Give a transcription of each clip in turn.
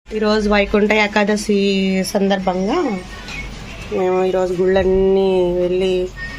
ఈరోజు వైకుంఠ ఏకాదశి సందర్భంగా మేము ఈరోజు గుళ్ళన్నీ వెళ్ళి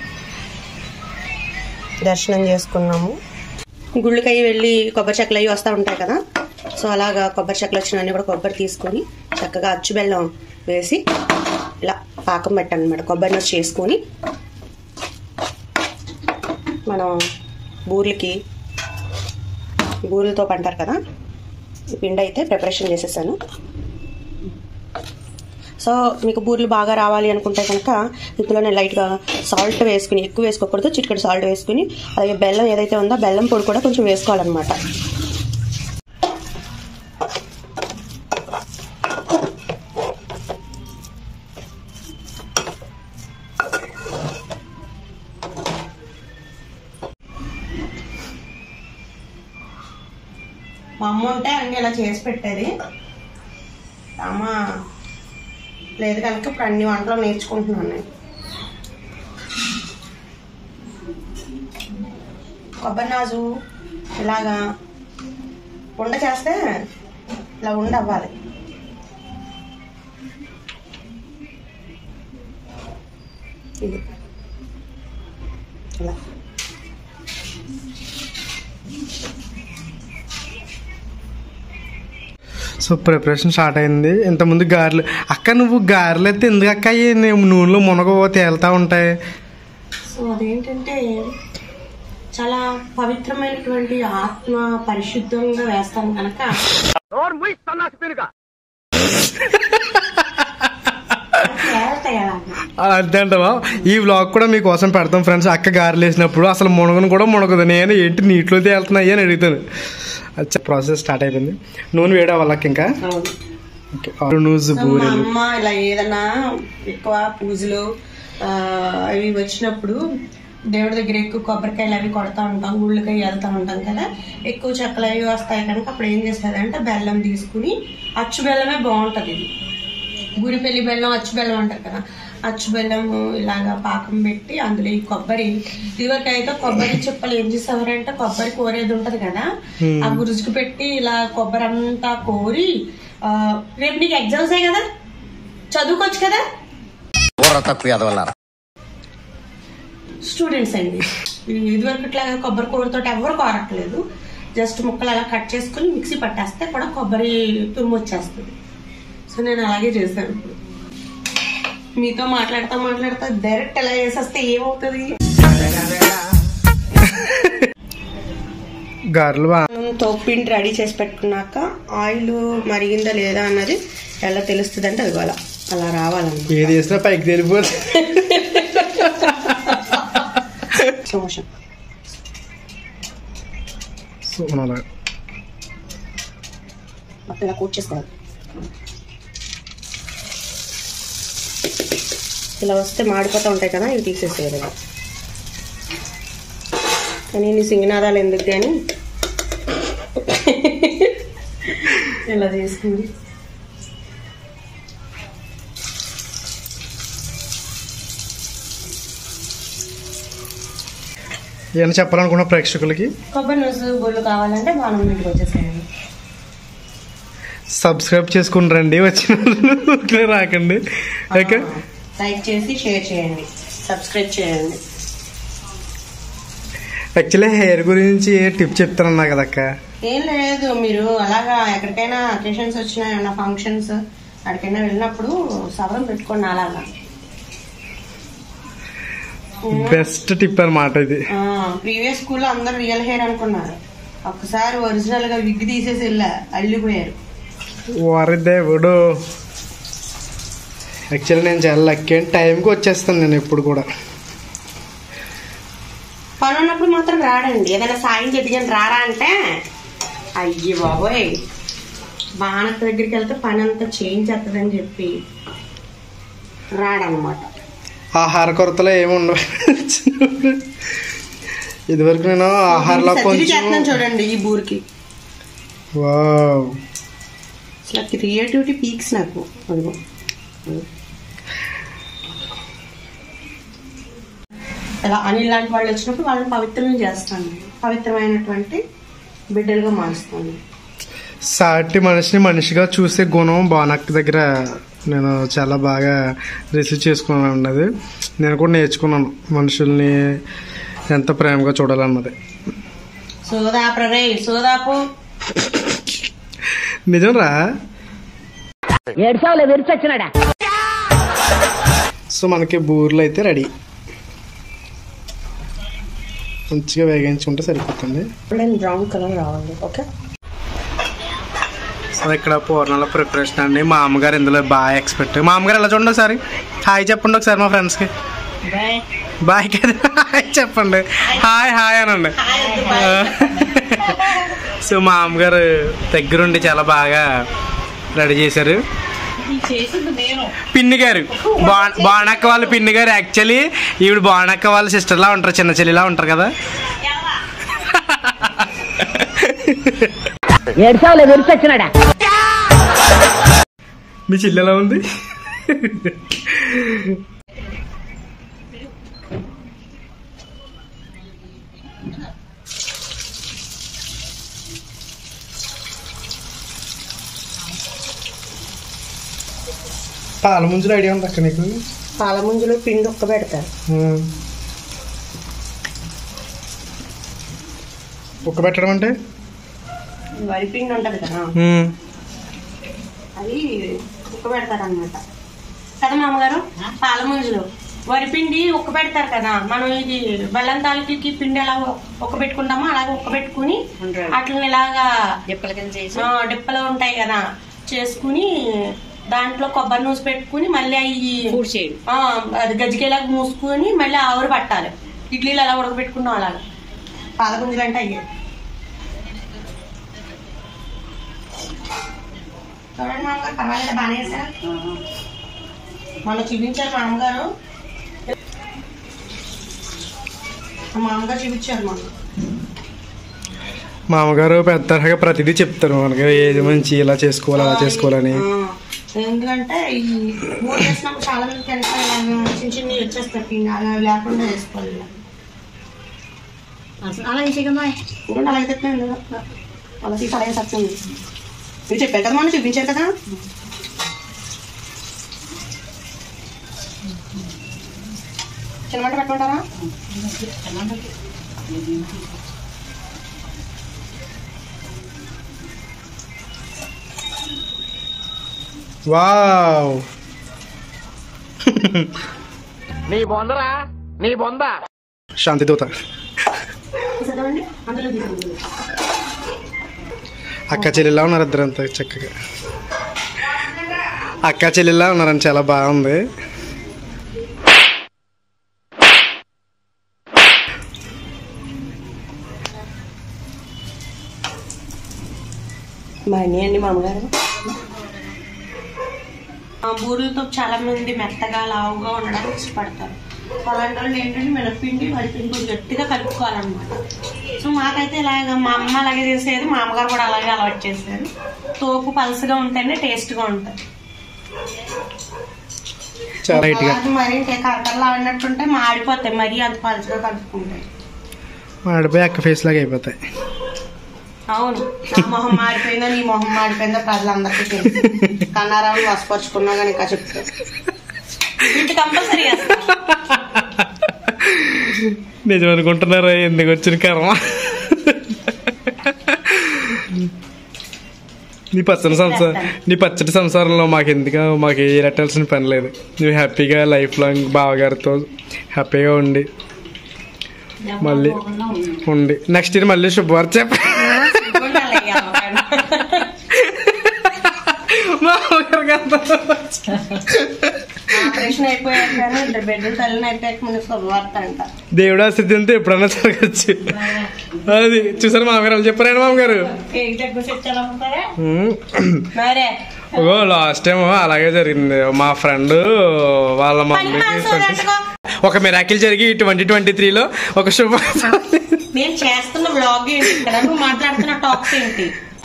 దర్శనం చేసుకున్నాము గుళ్ళకి వెళ్ళి కొబ్బరి చెక్కలు అవి వస్తూ ఉంటాయి కదా సో అలాగా కొబ్బరి చెక్కలు వచ్చినవన్నీ కూడా కొబ్బరి తీసుకొని చక్కగా అచ్చు బెల్లం వేసి ఇలా పాకం పెట్టాను అనమాట కొబ్బరి నూనె చేసుకొని మనం బూర్లకి బూరెలతో పంటారు కదా ఈ పిండి అయితే ప్రిపరేషన్ చేసేసాను సో మీకు బూరెలు బాగా రావాలి అనుకుంటే కనుక ఇందులో నేను లైట్గా సాల్ట్ వేసుకుని ఎక్కువ వేసుకోకూడదు చిటికెడు సాల్ట్ వేసుకుని అలాగే బెల్లం ఏదైతే ఉందో బెల్లం పొడి కూడా కొంచెం వేసుకోవాలన్నమాట మా అమ్మ ఉంటే అన్ని ఇలా చేసి పెట్టేది అమ్మ లేదు కనుక ఇప్పుడు అన్ని వంటలు నేర్చుకుంటున్నాను నేను కొబ్బరి నాజు ఇలాగా ఉండ చేస్తే ఇలా ఉండ అవ్వాలి ఇది ఇలా సో ప్రిపరేషన్ స్టార్ట్ అయింది ఇంతకుముందు గారెలు అక్క నువ్వు గారెలు అయితే ఎందుకు అక్క అయ్యి నూనెలో మునగ తేలుతా ఉంటాయి సో అదేంటంటే చాలా పవిత్రమైనటువంటి ఆత్మ పరిశుద్ధంగా వేస్తాను కనుక తేలుతాయి అలాగా. అంతే అంటవా ఈ వ్లాగ్ కూడా మీకోసం పెడతాం ఫ్రెండ్స్ అక్క గారెలు వేసినప్పుడు అసలు మునగను కూడా మునగదు నేను ఏంటి నీటిలో తేలుతున్నాయి అని అడుగుతాను అచ్చా ప్రాసెస్ స్టార్ట్ అయిపోయింది నూనె వేడా వాళ్ళకి ఇంకా అవును. ఓకే నూజ్ సో మా బూరెలు అమ్మ ఇలా ఏదన్నా ఎక్కువ పూజలు ఆ, అవి వచ్చినప్పుడు దేవుడి దగ్గర ఎక్కువ కొబ్బరికాయలు అవి కొడతా ఉంటాం గుళ్ళకి వెళ్తా ఉంటాం కదా ఎక్కువ చెక్కలు అవి వస్తాయి కనుక అప్పుడు ఏం చేస్తుంది బెల్లం తీసుకుని అచ్చు బెల్లమే బాగుంటది ఇది గురిపెల్లి బెల్లం అచ్చు బెల్లం అంటారు కదా అచ్చు బెల్లం ఇలాగా పాకం పెట్టి అందులో ఈ కొబ్బరి ఇదివరకు అయితే కొబ్బరి చిప్పలు ఏం చేసేవారంటే కొబ్బరి కోరేది ఉంటది కదా ఆ గురుజుకు పెట్టి ఇలా కొబ్బరి అంతా కోరి ఆ, రేపు నీకు ఎగ్జామ్స్ కదా చదువుకోవచ్చు కదా బుర్ర తక్కువ ఎదవల్లారా స్టూడెంట్స్ అండి ఇదివరకు ఇట్లాగా కొబ్బరి కూరతో ఎవరు కోరట్లేదు జస్ట్ ముక్కలు అలా కట్ చేసుకుని మిక్సీ పట్టేస్తే కూడా కొబ్బరి తురుము వచ్చేస్తుంది సో నేను అలాగే చేశాను ఇప్పుడు మీతో మాట్లాడతా మాట్లాడతా డైరెక్ట్ ఎలా చేసేస్తే ఏమవుతుంది గారెలు బా- మనం తోపిండి రెడీ చేసి పెట్టుకున్నాక ఆయిల్ మరిగిందా లేదా అన్నది ఎలా తెలుస్తుంది అంటే అది అలా అలా రావాలన్నమాట ఏది వేసినా పైకి తెలిపోతుంది మోషన్ సో అలా మొత్తం ఇలా కోట్ చేసుకోవాలి ఇలా వస్తే మాడిపోతూ ఉంటాయి కదా ఇవి తీసేసేయాలి ఇలా కానీ నీ సింగనాదాలు ఎందుకు కానీ ఇలా చేసుకుంది ఏమైనా చెప్పాలనుకున్న ప్రేక్షకులకి కొబ్బరి నూసు బొల్లు కావాలంటే బాణం ఇంటికి వచ్చేసేయండి సబ్స్క్రైబ్ చేసుకుని రండి వచ్చిన వాళ్ళు రాకండి ఓకే లైక్ చేసి షేర్ చేయండి సబ్స్క్రైబ్ చేయండి యాక్చువల్లీ హెయిర్ గురించి టిప్ చెప్తానన్నా కదా అక్క ఏం లేదు మీరు అలాగా ఎక్కడికైనా అకేషన్స్ వచ్చినా ఏమన్నా ఫంక్షన్స్ అక్కడికైనా వెళ్ళినప్పుడు సవరం పెట్టుకోండి అలాగా బెస్ట్ టిప్ అన్నమాట ఇది ప్రీవియస్ స్కూల్లో అందరు రియల్ హెయిర్ అనుకున్నారు ఒక్కసారి ఒరిజినల్ గా విగ్ తీసేసి వెళ్ళా అల్లిపోయారు వారి దేవుడు యాక్చువల్లీ నేను చాలా లక్కీ అండ్ టైంకి వచ్చేస్తాను నేను ఎప్పుడు కూడా పని ఉన్నప్పుడు మాత్రం రాడండి ఏదైనా సాయం చెట్టుకొని రారా అంటే అయ్యి బాబోయ్ బాణత దగ్గరికి వెళ్తే పని అంతా చేయించేస్తుందని చెప్పి రాడనమాట ఆహార కొరతలో ఏమి ఉండవు ఇదివరకు నేను ఆహారంలో సర్జరీ కొంచెం చేస్తున్నాను చూడండి ఈ బూరికి వావ్ అసలు క్రియేటివిటీ పీక్స్ నాకు అదిగో ఇలా అనిల్ లాంటి వాళ్ళు వచ్చినప్పుడు వాళ్ళని పవిత్రం చేస్తాను పవిత్రమైనటువంటి బిడ్డలుగా మారుస్తాను సాటి మనిషిని మనిషిగా చూసే గుణం బానక్ దగ్గర నేను చాలా బాగా రిసీవ్ చేసుకున్నాను అన్నది నేను కూడా నేర్చుకున్నాను మనుషుల్ని ఎంత ప్రేమగా చూడాలన్నది సోదాపు రే సోదాపు నిజం రా ఏడ్చావులే విరిచొచ్చినాడా సో మనకి బూర్లు అయితే రెడీ మంచిగా వేగించుకుంటే సరిపోతుంది బ్రౌన్ కలర్ రావాలి ఓకే సో ఇక్కడ పూర్ణాల ప్రిపరేషన్ అండి మా అమ్మగారు ఇందులో బాగా ఎక్స్పెక్ట్ మా అమ్మగారు ఎలా చూడండి ఒకసారి హాయ్ చెప్పండి ఒకసారి మా ఫ్రెండ్స్కి బాయ్ బాయ్ కదా హాయ్ చెప్పండి హాయ్ హాయ్ అనండి సో మా అమ్మగారు దగ్గరుండి చాలా బాగా రెడీ చేశారు చేసింది నేను పిన్ని గారు బా బాణక్క వాళ్ళ పిన్ని గారు యాక్చువల్లీ ఈవిడ బాణక్క వాళ్ళ సిస్టర్లా ఉంటారు చిన్న చెల్లిలా ఉంటారు కదా ఏడ్చావులే విరిచొచ్చినాడా మీ చెల్లి ఎలా ఉంది పాల ముంజులు ఐడియా ఉంది అక్క నీకు పాల ముంజులో పిండి ఒక్క పెడతారు ఉమ్. ఉక్క పెట్టడం అంటే వరి పిండి ఉంటది కదా ఉమ్. అది ఉక్క పెడతారు అనమాట కదా మామగారు పాల ముంజులు వరి పిండి ఉక్క పెడతారు కదా మనం ఇది బెల్లం తాలికి పిండి ఎలా ఉక్క పెట్టుకుంటామో అలాగే ఉక్క పెట్టుకుని అట్లని ఇలాగా డిప్పల కింద చేసి ఆ, డిప్పలు ఉంటాయి కదా చేసుకుని దాంట్లో కొబ్బరి నూసి పెట్టుకుని మళ్ళీ అవి పూడి చేయడం ఆ, అది గజ్జికేలాగా మూసుకుని మళ్ళీ ఆవురు పట్టాలి ఇడ్లీలు అలా ఉడకబెట్టుకున్నాం అలాగా పాలకుంజలు అంటే అయ్యాయి చూడండి మామగారు పర్వాలేదు బాగానే వేసారు మొన్న చూపించారు మామగారు మా మామగారు చూపించారు మొన్న మా అమ్మగారు పెద్ద తరహాగా ప్రతిదీ చెప్తారు మనకి ఏది మంచి ఇలా చేసుకోవాలి అలా చేసుకోవాలని ఆ, ఎందుకంటే ఈ మూడు చేసినప్పుడు చాలా మంది కనుక చిన్న చిన్న వచ్చేస్తారు పిండి అలా లేకుండా వేసుకోవాలి ఇలా. అసలు అలా వేసేయకుండా చూడండి అలాగే తెప్పాను అలా తీసి అలాగే సత్తుంది మీరు చెప్పారు కదా మొన్న చూపించారు కదా చిన్నమంట పెట్టుకుంటారా వావ్ నీ బొందరా నీ బొంద శాంతి దూత చదవండి అందులో తీసుకుంటుంది అక్క చెల్లెలా ఉన్నారు ఇద్దరు అంత చక్కగా అక్క చెల్లెలా ఉన్నారని చాలా బాగుంది మా అన్నీ అండి మా అమ్మగారు ఆ బూరెలతో చాలా మంది మెత్తగా లావుగా ఉండడానికి ఇష్టపడతారు అలాంటి వాళ్ళు ఏంటంటే మినపిండి వరిపిండి కొంచెం గట్టిగా కలుపుకోవాలన్నమాట సో మాకైతే ఇలాగ మా అమ్మ అలాగే చేసేది మా అమ్మగారు కూడా అలాగే అలవాటు చేశారు తోపు పలసగా ఉంటేనే టేస్ట్గా ఉంటుంది చాలా హైట్గా అలాగే మరి కరకరలు ఆడినట్టుంటే మాడిపోతాయి మరీ అంత పలసగా కలుపుకుంటాయి ఆడిపోయి అక్క ఫేస్ లాగా అయిపోతాయి అవును నా మొహం మాడిపోయిందా నీ మొహం మాడిపోయిందా ప్రజలందరికీ తెలుసు కన్నారావు వసపరుచుకున్నా కానీ ఇంకా చెప్తా ఇంటి కంపల్సరీ చేస్తా నిజం అనుకుంటున్నారా ఎందుకు వచ్చిన కర్మ నీ పచ్చని సంసారం నీ పచ్చటి సంసారంలో మాకు ఎందుకు మాకు ఏ రెట్టాల్సిన పని లేదు నువ్వు హ్యాపీగా లైఫ్ లాంగ్ బావగారితో హ్యాపీగా ఉండి మళ్ళీ ఉండి నెక్స్ట్ ఇయర్ మళ్ళీ శుభవార్త చెప్ప మామగారు కదా ఆపరేషన్ అయిపోయాక కానీ ఇద్దరు బిడ్డలు తల్లిని అయిపోయాక ముందు శుభవార్త అంట దేవుడు ఆస్తి ఉంటే ఎప్పుడన్నా జరగచ్చు అది చూసారు మామగారు వాళ్ళు చెప్పారండి మామగారు ఏం దగ్గర చెప్తారా ఉమ్. మరే ఓ లాస్ట్ టైం అలాగే జరిగింది మా ఫ్రెండ్ వాళ్ళ పని మమ్మీకి మనసు తట్టుకో. ఒక మిరాకిల్ జరిగి ట్వంటీ ట్వంటీ త్రీలో ఒక శుభ నేను చేస్తున్న బ్లాగ్ ఏంటి ఇక్కడ నువ్వు మాట్లాడుతున్న టాక్స్ ఏంటి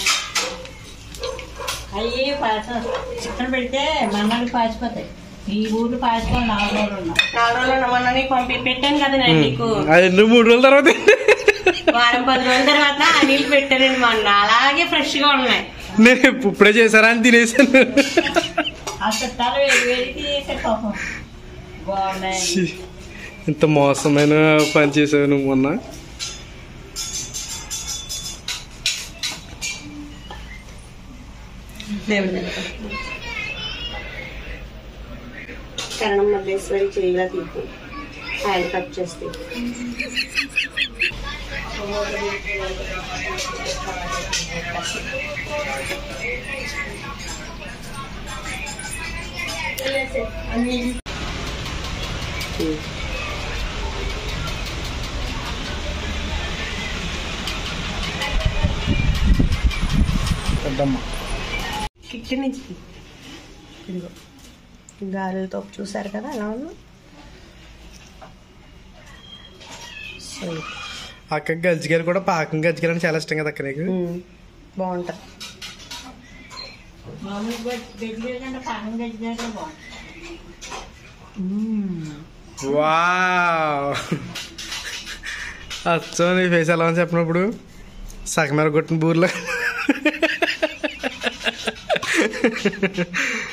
అయ్యి పాచ చికెన్ పెడితే మన్నాడు పాచిపోతాయి ఈ ఊర్లు పాచిపోయి నాలుగు రోజులు ఉన్నా నాలుగు రోజులు మొన్న నీకు పంపి పెట్టాను కదా నేను నీకు అది నువ్వు మూడు రోజుల తర్వాత వారం పది రోజుల తర్వాత ఆ నీళ్ళు పెట్టానండి మొన్న అలాగే ఫ్రెష్ గా ఉన్నాయి నేను ఇప్పుడే చేశారా అని తినేసాను ఆ చుట్టాలు వేడి వేడికి చేసే పాపం బాగున్నాయి ఛీ, ఇంత మోసమైన పని చేసావు నువ్వు మొన్న దేవుడి దగ్గర కరణం మల్లేశ్వరి చేయిలా తీపు ఆయన కట్ చేస్తే పెద్దమ్మ కిచెన్ నుంచి తీ. ఇదిగో గాలితో చూసారు కదా ఎలా ఉన్నా సో అక్క గజ్జిగారు కూడా పాకం గజ్జిగారు అంటే చాలా ఇష్టం కదా అక్క నీకు బాగుంటుంది మామూలు గజ్జిగ కంటే పాకం గజ్జిగా బాగుంటుంది వావ్ అచ్చో నీ ఫేస్ ఎలా అని చెప్పినప్పుడు సగమేర కొట్టిన బూర్లో